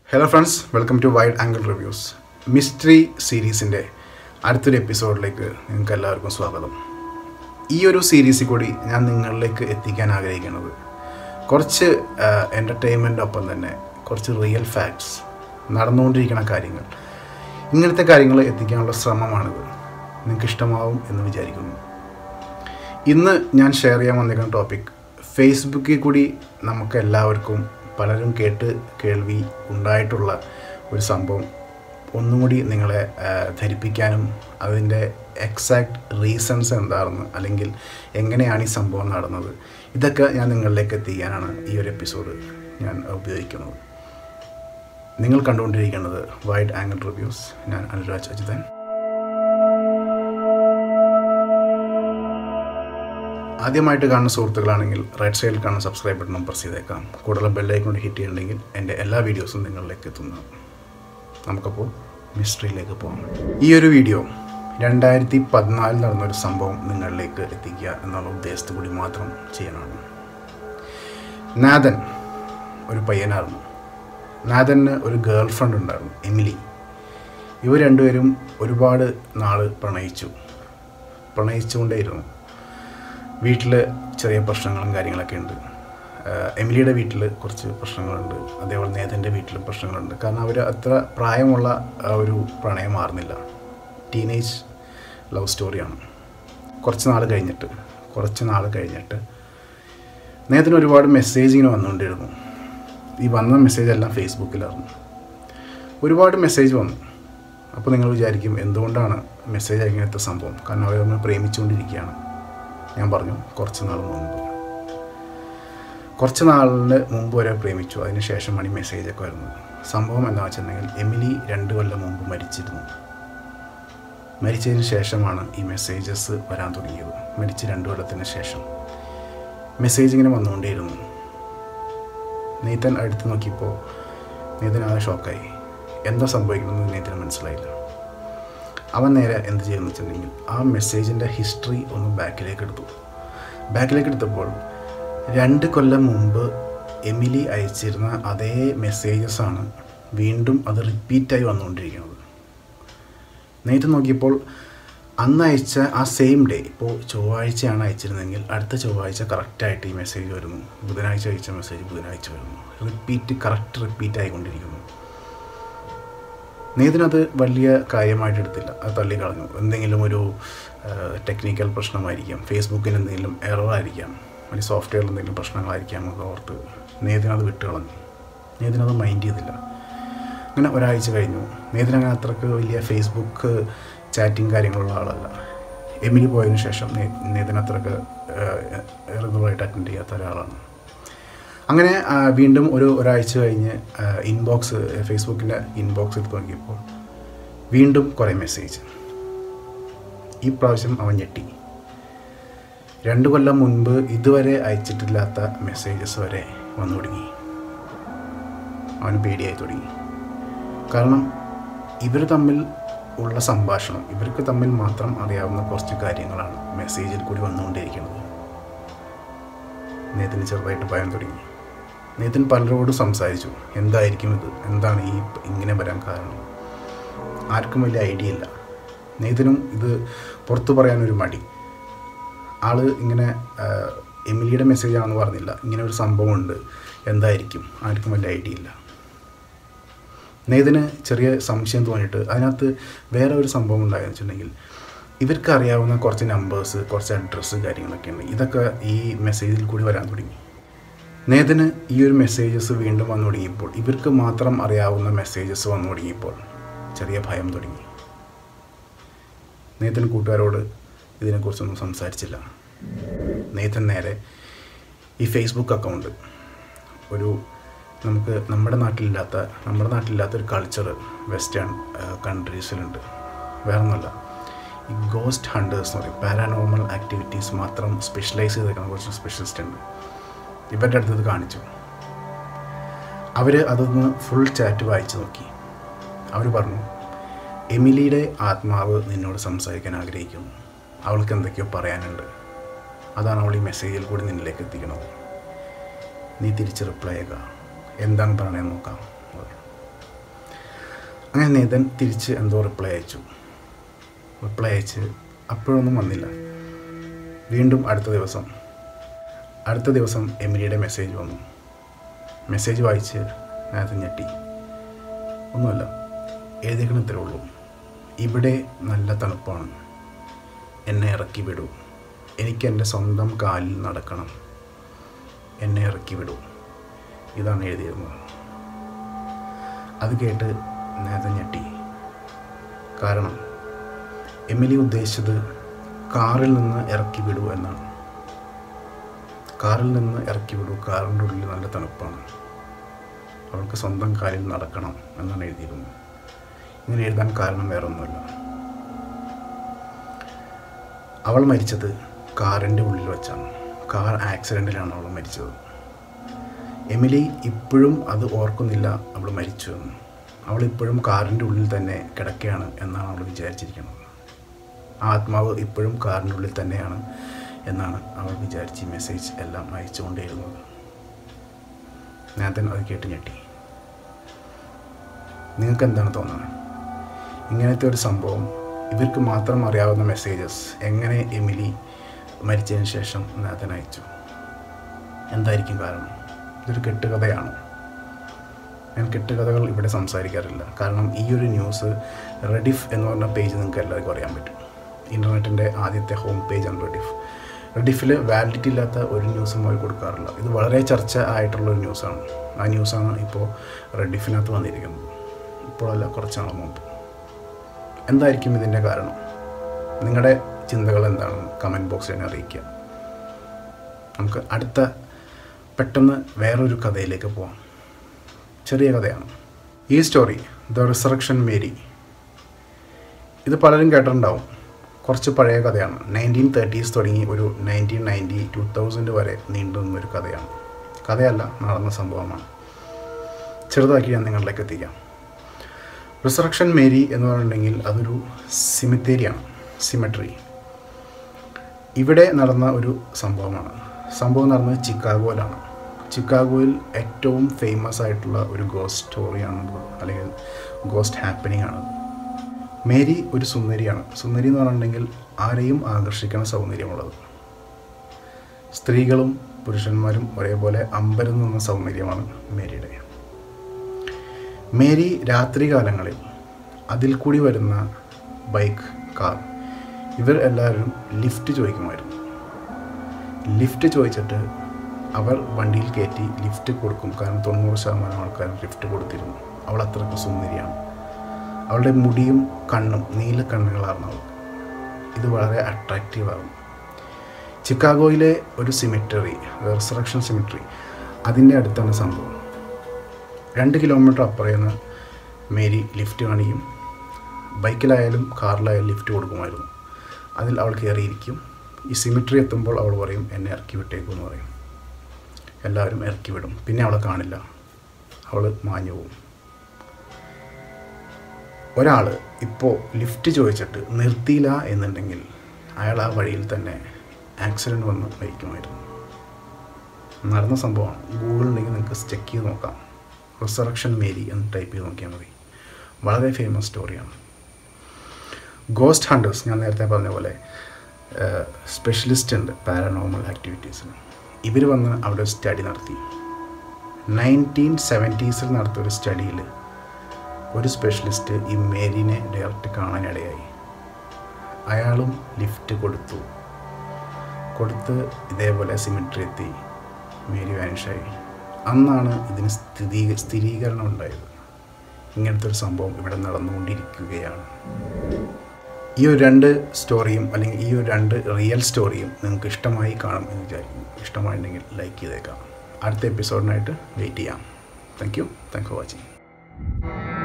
hello friends welcome to wide angle reviews mystery സീരീസിൻ്റെ അടുത്തൊരു എപ്പിസോഡിലേക്ക് നിങ്ങൾക്ക് എല്ലാവർക്കും സ്വാഗതം ഈ ഒരു സീരീസിൽ കൂടി ഞാൻ നിങ്ങളിലേക്ക് എത്തിക്കാൻ ആഗ്രഹിക്കുന്നത് കുറച്ച് എൻ്റർടൈൻമെൻ്റ് ഒപ്പം തന്നെ കുറച്ച് റിയൽ ഫാക്ട്സ് നടന്നുകൊണ്ടിരിക്കുന്ന കാര്യങ്ങൾ ഇങ്ങനത്തെ കാര്യങ്ങൾ എത്തിക്കാനുള്ള ശ്രമമാണിത് നിങ്ങൾക്ക് ഇഷ്ടമാവും എന്ന് വിചാരിക്കുന്നു ഇന്ന് ഞാൻ ഷെയർ ചെയ്യാൻ വന്നിരിക്കുന്ന ടോപ്പിക് ഫേസ്ബുക്കിൽ കൂടി നമുക്ക് എല്ലാവർക്കും പലരും കേട്ട് കേൾവി ഉണ്ടായിട്ടുള്ള ഒരു സംഭവം ഒന്നും കൂടി നിങ്ങളെ ആ, ധരിപ്പിക്കാനും അതിൻ്റെ എക്സാക്ട് റീസൺസ് എന്താണെന്ന് അല്ലെങ്കിൽ എങ്ങനെയാണ് ഈ സംഭവം നടന്നത് ഇതൊക്കെ ഞാൻ നിങ്ങളിലേക്ക് എത്തിക്കാനാണ് ഈ ഒരു എപ്പിസോഡ് ഞാൻ ഉപയോഗിക്കുന്നത് നിങ്ങൾ കണ്ടുകൊണ്ടിരിക്കുന്നത് വൈഡ് ആംഗിൾ റിവ്യൂസ് ഞാൻ അനുരാജ് അജിതൻ ആദ്യമായിട്ട് കാണുന്ന സുഹൃത്തുക്കളാണെങ്കിൽ റൈറ്റ് സൈഡിൽ കാണുന്ന സബ്സ്ക്രൈബ് ബട്ടണും പ്രസ് ചെയ്തേക്കാം കൂടുതലും ബെല്ലൈക്കൺ കൊണ്ട് ഹിറ്റ് ചെയ്യണമെങ്കിൽ എൻ്റെ എല്ലാ വീഡിയോസും നിങ്ങളിലേക്ക് എത്തുന്നു നമുക്കപ്പോൾ മിസ്റ്ററിയിലേക്ക് പോകാം ഈ ഒരു വീഡിയോ രണ്ടായിരത്തി പതിനാലിൽ നടന്നൊരു സംഭവം നിങ്ങളിലേക്ക് എത്തിക്കുക എന്നുള്ള ഉദ്ദേശത്തു കൂടി മാത്രം ചെയ്യണമാണ് നാഥൻ ഒരു പയ്യനായിരുന്നു നാഥന് ഒരു ഗേൾ ഫ്രണ്ട് ഉണ്ടായിരുന്നു എമിലി ഇവർ രണ്ടുപേരും ഒരുപാട് നാൾ പ്രണയിച്ചു പ്രണയിച്ചുകൊണ്ടേയിരുന്നു വീട്ടിൽ ചെറിയ പ്രശ്നങ്ങളും കാര്യങ്ങളൊക്കെ ഉണ്ട് ആഹ് എമിലിയുടെ വീട്ടിൽ കുറച്ച് പ്രശ്നങ്ങളുണ്ട് അതേപോലെ നേതൻ്റെ വീട്ടിലും പ്രശ്നങ്ങളുണ്ട് കാരണം അവർ അത്ര പ്രായമുള്ള ആ ഒരു പ്രണയം മാറുന്നില്ല ടീനേജ് ലവ് സ്റ്റോറിയാണ് കുറച്ച് നാൾ കഴിഞ്ഞിട്ട് കുറച്ച് നാൾ കഴിഞ്ഞിട്ട് നേതന് ഒരുപാട് മെസ്സേജ് ഇങ്ങനെ വന്നുകൊണ്ടിരുന്നു ഈ വന്ന മെസ്സേജ് എല്ലാം ഫേസ്ബുക്കിലായിരുന്നു ഒരുപാട് മെസ്സേജ് വന്നു അപ്പോൾ നിങ്ങൾ വിചാരിക്കും എന്തുകൊണ്ടാണ് മെസ്സേജ് ഇങ്ങനത്തെ സംഭവം കാരണം അവർ നമ്മൾ പ്രേമിച്ചുകൊണ്ടിരിക്കുകയാണ് ഞാൻ പറഞ്ഞു കുറച്ച് നാൾ മുമ്പ് കുറച്ച് നാളിന് മുമ്പ് വരെ പ്രേമിച്ചു അതിന് ശേഷമാണ് ഈ മെസ്സേജൊക്കെ വരുന്നത് സംഭവം എന്താ വെച്ചിട്ടുണ്ടെങ്കിൽ എമിലി രണ്ട് കൊല്ലം മുമ്പ് മരിച്ചിരുന്നു മരിച്ചതിന് ശേഷമാണ് ഈ മെസ്സേജസ് വരാൻ തുടങ്ങിയത് മരിച്ച് രണ്ട് കൊല്ലത്തിന് ശേഷം മെസ്സേജ് ഇങ്ങനെ വന്നുകൊണ്ടേയിരുന്നു നെയ്ത്തൻ അടുത്ത് നോക്കിയപ്പോൾ നെയ്തൻ ആകെ ഷോക്കായി എന്താ സംഭവിക്കണമെന്ന് നെയ്ത്തിന് മനസ്സിലായില്ല അവൻ നേരെ എന്ത് ചെയ്യുമെന്ന് വെച്ചിട്ടുണ്ടെങ്കിൽ ആ മെസ്സേജിൻ്റെ ഹിസ്റ്ററി ഒന്ന് ബാക്കിലേക്ക് എടുത്തു ബാക്കിലേക്ക് എടുത്തപ്പോൾ രണ്ട് കൊല്ലം മുമ്പ് എമിലി അയച്ചിരുന്ന അതേ മെസ്സേജസ് ആണ് വീണ്ടും അത് റിപ്പീറ്റായി വന്നുകൊണ്ടിരിക്കുന്നത് നേരത്തെ നോക്കിയപ്പോൾ അന്ന് അയച്ച ആ സെയിം ഡേ ഇപ്പോൾ ചൊവ്വാഴ്ചയാണ് അയച്ചിരുന്നതെങ്കിൽ അടുത്ത ചൊവ്വാഴ്ച കറക്റ്റായിട്ട് ഈ മെസ്സേജ് വരുന്നു ബുധനാഴ്ച അയച്ച മെസ്സേജ് ബുധനാഴ്ച വരുന്നു റിപ്പീറ്റ് കറക്റ്റ് റിപ്പീറ്റ് ആയിക്കൊണ്ടിരിക്കുന്നു നീതിനത് വലിയ കാര്യമായിട്ട് എടുത്തില്ല അത് തള്ളിക്കളഞ്ഞു എന്തെങ്കിലും ഒരു ടെക്നിക്കൽ പ്രശ്നമായിരിക്കാം ഫേസ്ബുക്കിൽ എന്തെങ്കിലും എറർ ആയിരിക്കാം അല്ലെങ്കിൽ സോഫ്റ്റ്വെയറിൽ എന്തെങ്കിലും പ്രശ്നങ്ങളായിരിക്കാം എന്നൊക്കെ ഓർത്ത് നീതിനത് വിട്ടുകളഞ്ഞു നീതിനത് മൈൻഡ് ചെയ്തില്ല അങ്ങനെ ഒരാഴ്ച കഴിഞ്ഞു നീതിന് അങ്ങനെ അത്രക്ക് വലിയ ഫേസ്ബുക്ക് ചാറ്റിങ് കാര്യങ്ങളുള്ള ആളല്ല എമിലി പോയതിനു ശേഷം നീതിന് അത്രക്ക് റെഗുലറായിട്ട് അറ്റൻഡ് ചെയ്യാത്ത ഒരാളാണ് അങ്ങനെ ആ, വീണ്ടും ഒരു ഒരാഴ്ച കഴിഞ്ഞ് ഇൻബോക്സ് ഫേസ്ബുക്കിൻ്റെ ഇൻബോക്സ് എടുത്ത് നോക്കിയപ്പോൾ വീണ്ടും കുറേ മെസ്സേജ് ഈ പ്രാവശ്യം അവൻ ഞെട്ടി രണ്ട് കൊല്ലം മുൻപ് ഇതുവരെ അയച്ചിട്ടില്ലാത്ത മെസ്സേജസ് വരെ വന്നു തുടങ്ങി അവന് പേടിയായി തുടങ്ങി കാരണം ഇവർ തമ്മിൽ ഉള്ള സംഭാഷണം ഇവർക്ക് തമ്മിൽ മാത്രം അറിയാവുന്ന കുറച്ച് കാര്യങ്ങളാണ് മെസ്സേജിൽ കൂടി വന്നുകൊണ്ടിരിക്കുന്നത് നേത്തിന് ചെറുതായിട്ട് ഭയം തുടങ്ങി നേതൻ പലരോടും സംസാരിച്ചു എന്തായിരിക്കും ഇത് എന്താണ് ഈ ഇങ്ങനെ വരാൻ കാരണം ആർക്കും വലിയ ഐഡിയ ഇല്ല നേതനും ഇത് പുറത്തു പറയാനൊരു മടി ആള് ഇങ്ങനെ ആ, എമിലിയുടെ മെസ്സേജ് ആണെന്ന് പറഞ്ഞില്ല ഇങ്ങനെ ഒരു സംഭവമുണ്ട് എന്തായിരിക്കും ആർക്കും വലിയ ഐഡിയ ഇല്ല നേതിന് ചെറിയ സംശയം തോന്നിയിട്ട് അതിനകത്ത് വേറെ ഒരു സംഭവം ഉണ്ടായെന്ന് വെച്ചിട്ടുണ്ടെങ്കിൽ ഇവർക്ക് അറിയാവുന്ന കുറച്ച് നമ്പേഴ്സ് കുറച്ച് അഡ്രസ്സ് കാര്യങ്ങളൊക്കെ ഉണ്ട് ഇതൊക്കെ ഈ മെസ്സേജിൽ കൂടി വരാൻ തുടങ്ങി നേതിന് ഈ ഒരു മെസ്സേജസ് വീണ്ടും വന്നു തുടങ്ങിയപ്പോൾ ഇവർക്ക് മാത്രം അറിയാവുന്ന മെസ്സേജസ് വന്നു തുടങ്ങിയപ്പോൾ ചെറിയ ഭയം തുടങ്ങി നേതൻ കൂട്ടുകാരോട് ഇതിനെക്കുറിച്ചൊന്നും സംസാരിച്ചില്ല നേതൻ നേരെ ഈ ഫേസ്ബുക്ക് അക്കൗണ്ട് ഒരു നമുക്ക് നമ്മുടെ നാട്ടിലില്ലാത്ത നമ്മുടെ നാട്ടിലില്ലാത്ത ഒരു കൾച്ചർ വെസ്റ്റേൺ കൺട്രീസിലുണ്ട് വേറെ ഒന്നുമല്ല ഈ ഗോസ്റ്റ് ഹണ്ടേഴ്സ് എന്ന് പറയും പാരാനോർമൽ ആക്ടിവിറ്റീസ് മാത്രം സ്പെഷ്യലൈസ് ചെയ്തേക്കുന്ന കുറച്ച് സ്പെഷ്യലിസ്റ്റ് ഉണ്ട് ഇവരുടെ അടുത്ത് ഇത് കാണിച്ചു അവർ അതൊന്ന് ഫുൾ ചാറ്റ് വായിച്ചു നോക്കി അവർ പറഞ്ഞു എമിലിയുടെ ആത്മാവ് നിന്നോട് സംസാരിക്കാൻ ആഗ്രഹിക്കുന്നു അവൾക്ക് എന്തൊക്കെയോ പറയാനുണ്ട് അതാണ് അവൾ ഈ മെസ്സേജിൽ കൂടി നിന്നിലേക്ക് എത്തിക്കുന്നത് നീ തിരിച്ച് റിപ്ലൈ ചെയ്യുക എന്താണ് പറയണതെന്ന് നോക്കാം അങ്ങനെ നേതൻ തിരിച്ച് എന്തോ റിപ്ലൈ അയച്ചു റിപ്ലൈ അയച്ച് അപ്പോഴൊന്നും വന്നില്ല വീണ്ടും അടുത്ത ദിവസം അടുത്ത ദിവസം എമിലിയുടെ മെസ്സേജ് വന്നു മെസ്സേജ് വായിച്ച് നേതൻ ഞെട്ടി ഒന്നുമല്ല എഴുതിക്കണം ഇത്രേ ഉള്ളൂ ഇവിടെ നല്ല തണുപ്പാണ് എന്നെ ഇറക്കി വിടൂ എനിക്ക് എൻ്റെ സ്വന്തം കാലിൽ നടക്കണം എന്നെ ഇറക്കി വിടൂ ഇതാണ് എഴുതിയിരുന്നത് അത് കേട്ട് നേത ഞെട്ടി കാരണം എമിലി ഉദ്ദേശിച്ചത് കാറിൽ നിന്ന് ഇറക്കി വിടൂ എന്നാണ് കാറിൽ നിന്ന് ഇറക്കി വിടൂ കാറിൻ്റെ ഉള്ളിൽ നല്ല തണുപ്പാണ് അവൾക്ക് സ്വന്തം കാലിൽ നടക്കണം എന്നാണ് എഴുതിയിരുന്നത് ഇങ്ങനെ എഴുതാൻ കാരണം വേറൊന്നുമല്ല അവൾ മരിച്ചത് കാറിൻ്റെ ഉള്ളിൽ വെച്ചാണ് കാർ ആക്സിഡൻറ്റിലാണ് അവൾ മരിച്ചത് എമിലി ഇപ്പോഴും അത് ഓർക്കുന്നില്ല അവൾ മരിച്ചു എന്ന് അവൾ ഇപ്പോഴും കാറിൻ്റെ ഉള്ളിൽ തന്നെ കിടക്കുകയാണ് എന്നാണ് അവൾ വിചാരിച്ചിരിക്കുന്നത് ആ ആത്മാവ് ഇപ്പോഴും കാറിൻ്റെ ഉള്ളിൽ തന്നെയാണ് എന്നാണ് അവൾ വിചാരിച്ച് ഈ മെസ്സേജ് എല്ലാം അയച്ചുകൊണ്ടേയിരുന്നത് നാഥൻ അത് കേട്ട് ഞെട്ടി നിങ്ങൾക്ക് എന്താണ് തോന്നുന്നത് ഇങ്ങനത്തെ ഒരു സംഭവം ഇവർക്ക് മാത്രം അറിയാവുന്ന മെസ്സേജസ് എങ്ങനെ എമിലി മരിച്ചതിന് ശേഷം നാഥൻ അയച്ചു എന്തായിരിക്കും കാരണം ഇതൊരു കെട്ടുകഥയാണ് ഞാൻ കെട്ടുകഥകൾ ഇവിടെ സംസാരിക്കാറില്ല കാരണം ഈ ഒരു ന്യൂസ് റെഡിഫ് എന്ന് പറഞ്ഞ പേജ് നിങ്ങൾക്ക് എല്ലാവർക്കും അറിയാൻ പറ്റും ഇൻ്റർനെറ്റിൻ്റെ ആദ്യത്തെ ഹോം പേജാണ് റെഡിഫ് റെഡിഫിൽ വാലിഡിറ്റി ഇല്ലാത്ത ഒരു ന്യൂസും അവർ കൊടുക്കാറില്ല ഇത് വളരെ ചർച്ച ആയിട്ടുള്ള ഒരു ന്യൂസാണ് ആ ന്യൂസാണ് ഇപ്പോൾ റെഡിഫിനകത്ത് വന്നിരിക്കുന്നത് ഇപ്പോഴല്ല കുറച്ച് നാൾ മുമ്പ് എന്തായിരിക്കും ഇതിൻ്റെ കാരണം നിങ്ങളുടെ ചിന്തകൾ എന്താണെന്ന് കമൻറ്റ് ബോക്സിൽ എന്നെ അറിയിക്കുക നമുക്ക് അടുത്ത പെട്ടെന്ന് വേറൊരു കഥയിലേക്ക് പോവാം ചെറിയ കഥയാണ് ഈ സ്റ്റോറി ദ റിസറക്ഷൻ മേരി ഇത് പലരും കേട്ടിട്ടുണ്ടാവും കുറച്ച് പഴയ കഥയാണ് നയൻറ്റീൻ തേർട്ടീസ് തുടങ്ങി ഒരു നയൻറ്റീൻ നയൻറ്റി ടു തൗസൻഡ് വരെ നീണ്ടു നിന്നൊരു കഥയാണ് കഥയല്ല നടന്ന സംഭവമാണ് ചെറുതാക്കി ഞാൻ നിങ്ങളിലേക്ക് എത്തിക്കാം റിസറക്ഷൻ മേരി എന്ന് പറഞ്ഞിട്ടുണ്ടെങ്കിൽ അതൊരു സിമിത്തേരിയാണ് സിമെട്രി ഇവിടെ നടന്ന ഒരു സംഭവമാണ് സംഭവം നടന്നത് ചിക്കാഗോയിലാണ് ചിക്കാഗോയിൽ ഏറ്റവും ഫേമസ് ആയിട്ടുള്ള ഒരു ഗോസ്റ്റ് സ്റ്റോറിയാണത് അല്ലെങ്കിൽ ഗോസ്റ്റ് ഹാപ്പനിങ് ആണ് മേരി ഒരു സുന്ദരിയാണ് സുന്ദരി എന്ന് പറഞ്ഞിട്ടുണ്ടെങ്കിൽ ആരെയും ആകർഷിക്കുന്ന സൗന്ദര്യമുള്ളത് സ്ത്രീകളും പുരുഷന്മാരും ഒരേപോലെ അമ്പരന്ന് നിന്ന സൗന്ദര്യമാണ് മേരിയുടെ മേരി രാത്രികാലങ്ങളിൽ അതിൽ കൂടി വരുന്ന ബൈക്ക് കാർ ഇവർ എല്ലാവരും ലിഫ്റ്റ് ചോദിക്കുമായിരുന്നു ലിഫ്റ്റ് ചോദിച്ചിട്ട് അവർ വണ്ടിയിൽ കയറ്റി ലിഫ്റ്റ് കൊടുക്കും കാരണം തൊണ്ണൂറ് ശതമാനം ആൾക്കാർ ലിഫ്റ്റ് കൊടുത്തിരുന്നു അവൾ അത്രയ്ക്ക് സുന്ദരിയാണ് അവളുടെ മുടിയും കണ്ണും നീല കണ്ണുകളായിരുന്നു അവൾക്ക് ഇത് വളരെ അട്രാക്റ്റീവാകും ചിക്കാഗോയിലെ ഒരു സിമിറ്ററി റിസറക്ഷൻ സിമിറ്ററി അതിൻ്റെ അടുത്താണ് സംഭവം രണ്ട് കിലോമീറ്റർ അപ്പുറേന്ന് മേരി ലിഫ്റ്റ് കാണിക്കും ബൈക്കിലായാലും കാറിലായാലും ലിഫ്റ്റ് കൊടുക്കുമായിരുന്നു അതിൽ അവൾ കയറിയിരിക്കും ഈ സിമിട്രി എത്തുമ്പോൾ അവൾ പറയും എന്നെ ഇറക്കി വിട്ടേക്കും എന്ന് പറയും എല്ലാവരും ഇറക്കി വിടും പിന്നെ അവളെ കാണില്ല അവൾ മാഞ്ഞു പോകും ഒരാൾ ഇപ്പോൾ ലിഫ്റ്റ് ചോദിച്ചിട്ട് നിർത്തിയില്ല എന്നുണ്ടെങ്കിൽ അയാൾ ആ വഴിയിൽ തന്നെ ആക്സിഡൻറ്റ് വന്ന് മരിക്കുമായിരുന്നു നടന്ന സംഭവമാണ് ഗൂഗിളിലുണ്ടെങ്കിൽ നിങ്ങൾക്ക് ചെക്ക് ചെയ്ത് നോക്കാം റിസറക്ഷൻ മേരി എന്ന് ടൈപ്പ് ചെയ്ത് നോക്കിയാൽ മതി വളരെ ഫേമസ് സ്റ്റോറിയാണ് ഗോസ്റ്റ് ഹണ്ടേഴ്സ് ഞാൻ നേരത്തെ പറഞ്ഞ പോലെ സ്പെഷ്യലിസ്റ്റ് ഉണ്ട് പാരനോർമൽ ആക്ടിവിറ്റീസിന് ഇവർ വന്ന് അവിടെ ഒരു സ്റ്റഡി നടത്തി നയൻറ്റീൻ സെവൻറ്റീസിൽ നടത്തിയ ഒരു സ്റ്റഡിയിൽ ഒരു സ്പെഷ്യലിസ്റ്റ് ഈ മേരിനെ ഡയറക്റ്റ് കാണാനിടയായി അയാളും ലിഫ്റ്റ് കൊടുത്തു കൊടുത്ത് ഇതേപോലെ സിമിട്രി എത്തി മേരി വാനിഷായി അന്നാണ് ഇതിന് സ്ഥിരീ സ്ഥിരീകരണം ഉണ്ടായത് ഇങ്ങനത്തെ ഒരു സംഭവം ഇവിടെ നടന്നുകൊണ്ടിരിക്കുകയാണ് ഈ ഒരു രണ്ട് സ്റ്റോറിയും അല്ലെങ്കിൽ ഈ ഒരു രണ്ട് റിയൽ സ്റ്റോറിയും നിങ്ങൾക്ക് ഇഷ്ടമായി കാണും എന്ന് വിചാരിക്കുന്നു ഇഷ്ടമായിട്ടുണ്ടെങ്കിൽ ലൈക്ക് ചെയ്തേക്കാം അടുത്ത എപ്പിസോഡിനായിട്ട് വെയിറ്റ് ചെയ്യാം thank you thank for watching